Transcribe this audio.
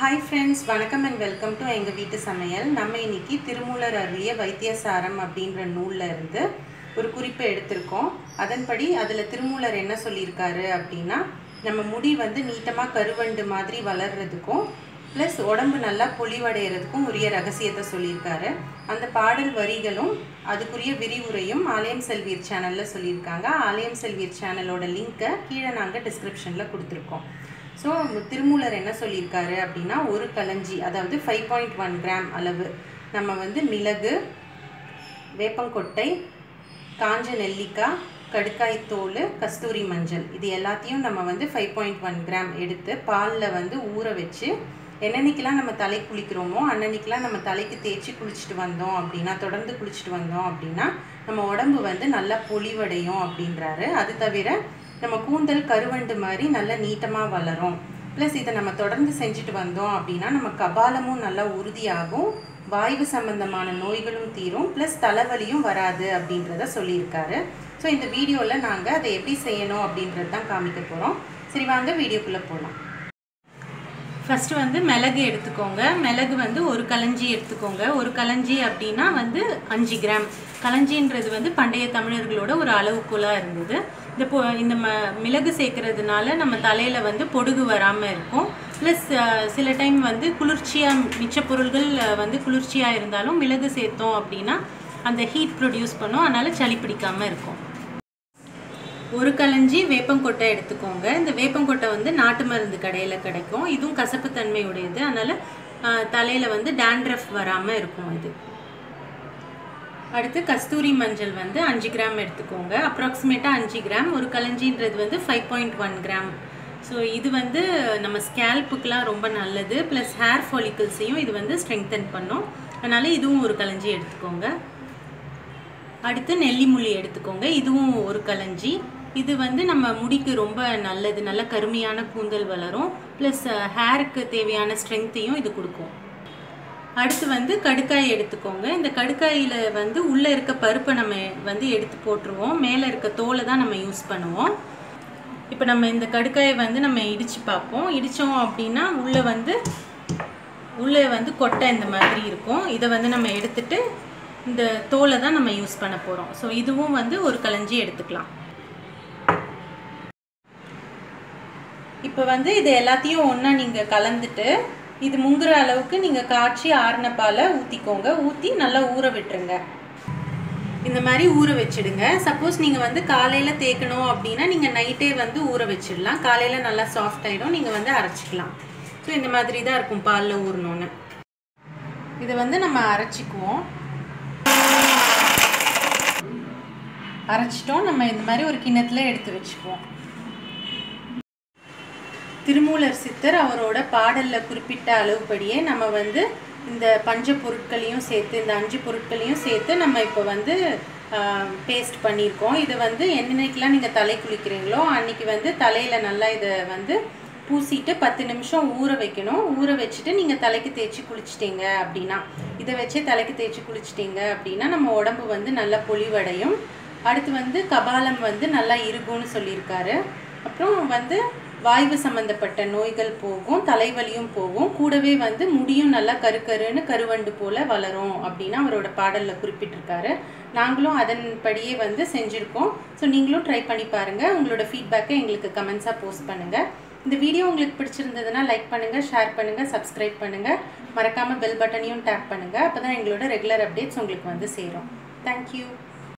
hi friends வணக்கம் and welcome to எங்கள் வீட்டு சமையல் நம்ம இன்னைக்கு திருமூலர் அருளிய வைத்தியசாரம் அப்படின்ற நூலில் இருந்து ஒரு குறிப்பை எடுத்திருக்கோம் அதன்படி அதில் திருமூலர் என்ன சொல்லியிருக்காரு அப்படின்னா நம்ம முடி வந்து நீட்டமாக கருவண்டு மாதிரி வளர்றதுக்கும் ப்ளஸ் உடம்பு நல்லா பொலிவடைகிறதுக்கும் உரிய ரகசியத்தை சொல்லியிருக்காரு அந்த பாடல் வரிகளும் அதுக்குரிய விரிவுரையும் ஆலயம் செல்வீர் சேனலில் சொல்லியிருக்காங்க ஆலயம் செல்வீர் சேனலோட லிங்க்கை கீழே நாங்கள் டிஸ்கிரிப்ஷனில் கொடுத்துருக்கோம் ஸோ திருமூலர் என்ன சொல்லியிருக்காரு அப்படின்னா ஒரு களஞ்சி அதாவது ஃபைவ் பாயிண்ட் ஒன் கிராம் அளவு நம்ம வந்து மிளகு வேப்பங்கொட்டை காஞ்ச நெல்லிக்காய் கடுக்காய் தோல் கஸ்தூரி மஞ்சள் இது எல்லாத்தையும் நம்ம வந்து ஃபைவ் பாயிண்ட் ஒன் கிராம் எடுத்து பாலில் வந்து ஊற வச்சு என்னன்னைக்கெலாம் நம்ம தலை குளிக்கிறோமோ அன்னன்னைக்கெலாம் நம்ம தலைக்கு தேய்ச்சி குளிச்சுட்டு வந்தோம் அப்படின்னா தொடர்ந்து குளிச்சுட்டு வந்தோம் அப்படின்னா நம்ம உடம்பு வந்து நல்லா பொலிவடையும் அப்படின்றாரு அது தவிர நம்ம கூந்தல் கருவண்டு மாதிரி நல்லா நீட்டமாக வளரும் ப்ளஸ் இதை நம்ம தொடர்ந்து செஞ்சுட்டு வந்தோம் அப்படின்னா நம்ம கபாலமும் நல்லா உறுதியாகும் வாய்வு சம்பந்தமான நோய்களும் தீரும் ப்ளஸ் தலைவலியும் வராது அப்படின்றத சொல்லியிருக்காரு ஸோ இந்த வீடியோவில் நாங்கள் அதை எப்படி செய்யணும் அப்படின்றது தான் காமிக்க போகிறோம் சரி வாங்க வீடியோக்குள்ளே போகலாம் ஃபஸ்ட்டு வந்து மிளகு எடுத்துக்கோங்க மிளகு வந்து ஒரு களஞ்சி எடுத்துக்கோங்க ஒரு களஞ்சி அப்படின்னா வந்து அஞ்சு கிராம் களஞ்சின்றது வந்து பண்டைய தமிழர்களோட ஒரு அளவுக்குள்ளாக இருந்தது இந்த பொ இந்த ம மிளகு சேர்க்கறதுனால நம்ம தலையில் வந்து பொடுகு வராமல் இருக்கும் ப்ளஸ் சில டைம் வந்து குளிர்ச்சியாக மிச்ச பொருள்கள் வந்து குளிர்ச்சியாக இருந்தாலும் மிளகு சேர்த்தோம் அப்படின்னா அந்த ஹீட் ப்ரொடியூஸ் பண்ணும் அதனால் சளி பிடிக்காமல் இருக்கும் ஒரு களஞ்சி வேப்பங்கொட்டை எடுத்துக்கோங்க இந்த வேப்பங்கொட்டை வந்து நாட்டு மருந்து கடையில் கிடைக்கும் இதுவும் கசப்புத்தன்மை உடையது அதனால் தலையில் வந்து டேண்ட்ரஃப் வராமல் இருக்கும் இது அடுத்து கஸ்தூரி மஞ்சள் வந்து அஞ்சு கிராம் எடுத்துக்கோங்க அப்ராக்சிமேட்டாக அஞ்சு கிராம் ஒரு களஞ்சின்றது வந்து five point one gram so இது வந்து நம்ம ஸ்கேல்ப்புக்கெலாம் ரொம்ப நல்லது ப்ளஸ் ஹேர் ஃபாலிக்கல்ஸையும் இது வந்து ஸ்ட்ரெங்தன் பண்ணும் அதனால் இதுவும் ஒரு களஞ்சி எடுத்துக்கோங்க அடுத்து நெல்லிமுள்ளி எடுத்துக்கோங்க இதுவும் ஒரு களஞ்சி இது வந்து நம்ம முடிக்கு ரொம்ப நல்லது நல்ல கருமையான கூந்தல் வளரும் ப்ளஸ் ஹேருக்கு தேவையான ஸ்ட்ரென்த்தையும் இது கொடுக்கும் அடுத்து வந்து கடுக்காய் எடுத்துக்கோங்க இந்த கடுக்காயில் வந்து உள்ளே இருக்க பருப்பை நம்ம வந்து எடுத்து போட்டுருவோம் மேலே இருக்க தோலை தான் நம்ம யூஸ் பண்ணுவோம் இப்போ நம்ம இந்த கடுக்காயை வந்து நம்ம இடித்து பார்ப்போம் இடித்தோம் அப்படின்னா உள்ளே வந்து உள்ளே வந்து கொட்டை இந்த மாதிரி இருக்கும் இதை வந்து நம்ம எடுத்துட்டு இந்த தோலை தான் நம்ம யூஸ் பண்ண போகிறோம் ஸோ இதுவும் வந்து ஒரு களஞ்சி எடுத்துக்கலாம் இப்போ வந்து இது எல்லாத்தையும் ஒன்றா நீங்கள் கலந்துட்டு இது முங்குற அளவுக்கு நீங்கள் காய்ச்சி ஆறின பாலை ஊற்றிக்கோங்க ஊற்றி நல்லா ஊற விட்டுருங்க இந்த மாதிரி ஊற வச்சிடுங்க சப்போஸ் நீங்கள் வந்து காலையில் தேய்க்கணும் அப்படின்னா நீங்கள் நைட்டே வந்து ஊற வச்சிடலாம் காலையில் நல்லா சாஃப்ட் ஆகிடும் நீங்கள் வந்து அரைச்சிக்கலாம் ஸோ இந்த மாதிரி தான் இருக்கும் பாலில் ஊறணுன்னு இதை வந்து நம்ம அரைச்சிக்குவோம் அரைச்சிட்டோம் நம்ம இந்த மாதிரி ஒரு கிண்ணத்தில் எடுத்து வச்சுக்குவோம் திருமூலர் சித்தர் அவரோட பாடலில் குறிப்பிட்ட அளவுப்படியே நம்ம வந்து இந்த பஞ்ச பொருட்களையும் சேர்த்து இந்த அஞ்சு பொருட்களையும் சேர்த்து நம்ம இப்போ வந்து பேஸ்ட் பண்ணியிருக்கோம் இது வந்து என்னன்னைக்கெலாம் நீங்கள் தலை குளிக்கிறீங்களோ அன்றைக்கி வந்து தலையில் நல்லா இதை வந்து பூசிட்டு பத்து நிமிஷம் ஊற வைக்கணும் ஊற வச்சுட்டு நீங்கள் தலைக்கு தேய்ச்சி குளிச்சிட்டிங்க அப்படின்னா இதை வச்சே தலைக்கு தேய்ச்சி குளிச்சிட்டிங்க அப்படின்னா நம்ம உடம்பு வந்து நல்லா பொலிவடையும் அடுத்து வந்து கபாலம் வந்து நல்லா இருக்கும்னு சொல்லியிருக்காரு அப்புறம் வந்து வாய்வு சம்மந்தப்பட்ட நோய்கள் போகும் தலைவலியும் போகும் கூடவே வந்து முடியும் நல்லா கருக்கருன்னு கருவண்டு போல் வளரும் அப்படின்னு அவரோட பாடலில் குறிப்பிட்டிருக்காரு நாங்களும் அதன்படியே வந்து செஞ்சுருக்கோம் ஸோ நீங்களும் ட்ரை பண்ணி பாருங்கள் உங்களோட ஃபீட்பேக்கை எங்களுக்கு கமெண்ட்ஸாக போஸ்ட் பண்ணுங்கள் இந்த வீடியோ உங்களுக்கு பிடிச்சிருந்ததுன்னா லைக் பண்ணுங்கள் ஷேர் பண்ணுங்கள் சப்ஸ்கிரைப் பண்ணுங்கள் மறக்காமல் பெல் பட்டனையும் டேப் பண்ணுங்கள் அப்போ தான் எங்களோட ரெகுலர் அப்டேட்ஸ் உங்களுக்கு வந்து சேரும் தேங்க்யூ